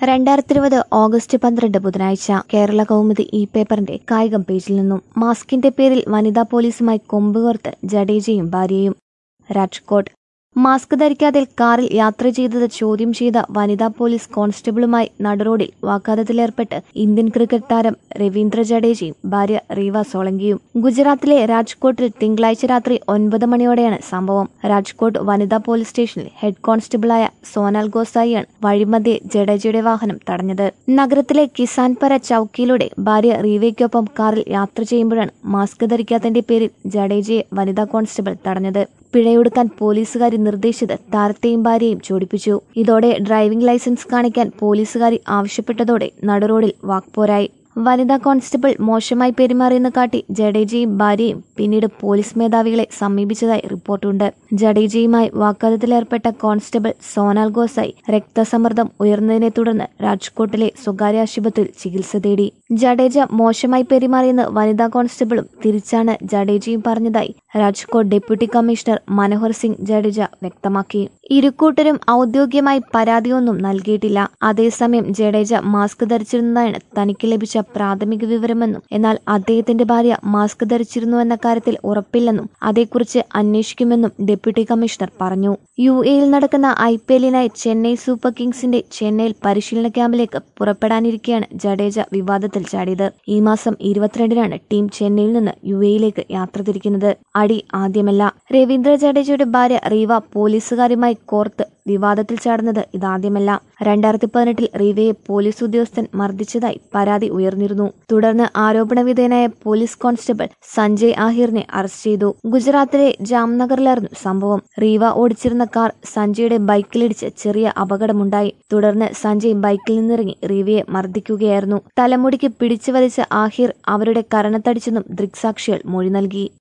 രണ്ടായിരത്തി ഇരുപത് ഓഗസ്റ്റ് പന്ത്രണ്ട് ബുധനാഴ്ച കേരള കൗമുദി ഈ പേപ്പറിന്റെ കായികം പേജിൽ നിന്നും മാസ്കിന്റെ പേരിൽ വനിതാ പോലീസുമായി കൊമ്പ് കോർത്ത് ജഡേജയും ഭാര്യയും രാജ്കോട്ട് മാസ്ക് ധരിക്കാതെ കാറിൽ യാത്ര ചെയ്തത് ചോദ്യം ചെയ്ത വനിതാ പോലീസ് കോൺസ്റ്റബിളുമായി നടുറോഡിൽ വാഗ്വാദത്തിലേർപ്പെട്ട് ഇന്ത്യൻ ക്രിക്കറ്റ് താരം രവീന്ദ്ര ജഡേജയും ഭാര്യ റീവ സോളങ്കിയും ഗുജറാത്തിലെ രാജ്കോട്ടിൽ തിങ്കളാഴ്ച രാത്രി ഒൻപത് മണിയോടെയാണ് സംഭവം രാജ്കോട്ട് വനിതാ പോലീസ് സ്റ്റേഷനിൽ ഹെഡ് കോൺസ്റ്റബിളായ സോനാൽ ഗോസായിയാണ് വഴിമധ്യേ ജഡേജയുടെ വാഹനം തടഞ്ഞത് നഗരത്തിലെ കിസാൻപര ചൌക്കിയിലൂടെ ഭാര്യ റീവയ്ക്കൊപ്പം കാറിൽ യാത്ര ചെയ്യുമ്പോഴാണ് മാസ്ക് ധരിക്കാത്തതിന്റെ പേരിൽ ജഡേജയെ വനിതാ കോൺസ്റ്റബിൾ തടഞ്ഞത് പിഴയൊടുക്കാൻ പോലീസുകാരി നിർദ്ദേശിച്ചത് താരത്തെയും ഭാര്യയും ചോടിപ്പിച്ചു ഇതോടെ ഡ്രൈവിംഗ് ലൈസൻസ് കാണിക്കാൻ പോലീസുകാരി ആവശ്യപ്പെട്ടതോടെ നടുറോഡിൽ വാക്പോരായി വനിതാ കോൺസ്റ്റബിൾ മോശമായി പെരുമാറിയെന്ന് കാട്ടി ജഡേജയും ഭാര്യയും പിന്നീട് പോലീസ് മേധാവികളെ സമീപിച്ചതായി റിപ്പോർട്ടുണ്ട് ജഡേജയുമായി വാഗ്വാദത്തിലേർപ്പെട്ട കോൺസ്റ്റബിൾ സോനാൽ ഗോസായി രക്തസമ്മർദ്ദം ഉയർന്നതിനെ തുടർന്ന് രാജ്കോട്ടിലെ സ്വകാര്യ ആശുപത്രിയിൽ ചികിത്സ തേടി ജഡേജ മോശമായി പെരുമാറിയെന്ന് വനിതാ കോൺസ്റ്റബിളും തിരിച്ചാണ് ജഡേജയും പറഞ്ഞതായി രാജ്കോട്ട് ഡെപ്യൂട്ടി കമ്മീഷണർ മനോഹർ സിംഗ് ജഡേജ വ്യക്തമാക്കി ഇരുകൂട്ടരും ഔദ്യോഗികമായി പരാതിയൊന്നും നൽകിയിട്ടില്ല അതേസമയം ജഡേജ മാസ്ക് ധരിച്ചിരുന്നതാണ് തനിക്ക് ലഭിച്ച പ്രാഥമിക വിവരമെന്നും എന്നാൽ അദ്ദേഹത്തിന്റെ ഭാര്യ മാസ്ക് ധരിച്ചിരുന്നുവെന്ന കാര്യത്തിൽ ഉറപ്പില്ലെന്നും അതേക്കുറിച്ച് അന്വേഷിക്കുമെന്നും ഡെപ്യൂട്ടി കമ്മീഷണർ പറഞ്ഞു യു എയിൽ നടക്കുന്ന ഐ പി എല്ലിനായി ചെന്നൈ സൂപ്പർ കിങ്സിന്റെ ചെന്നൈയിൽ പരിശീലന ക്യാമ്പിലേക്ക് പുറപ്പെടാനിരിക്കെയാണ് ജഡേജ വിവാദത്തിൽ ചാടിയത് ഈ മാസം ഇരുപത്തിരണ്ടിനാണ് ടീം ചെന്നൈയിൽ നിന്ന് യു എയിലേക്ക് യാത്ര തിരിക്കുന്നത് അടി ആദ്യമല്ല രവീന്ദ്ര ജഡേജയുടെ ഭാര്യ റീവ പോലീസുകാരുമായി കോർത്ത് വിവാദത്തിൽ ചാടുന്നത് ഇതാദ്യമല്ല രണ്ടായിരത്തി പതിനെട്ടിൽ റീവയെ പോലീസ് ഉദ്യോഗസ്ഥൻ മർദ്ദിച്ചതായി പരാതി ഉയർന്നിരുന്നു തുടർന്ന് ആരോപണ വിധേയനായ പോലീസ് കോൺസ്റ്റബിൾ സഞ്ജയ് ആഹിറിനെ അറസ്റ്റ് ചെയ്തു ഗുജറാത്തിലെ ജാംനഗറിലായിരുന്നു സംഭവം റീവ ഓടിച്ചിരുന്ന കാർ സഞ്ജയുടെ ബൈക്കിലിടിച്ച് ചെറിയ അപകടമുണ്ടായി തുടർന്ന് സഞ്ജയ് ബൈക്കിൽ നിന്നിറങ്ങി റീവയെ മർദ്ദിക്കുകയായിരുന്നു തലമുടിക്ക് പിടിച്ചു വലിച്ച ആഹിർ അവരുടെ കരണത്തടിച്ചെന്നും ദൃക്സാക്ഷികൾ മൊഴി നൽകി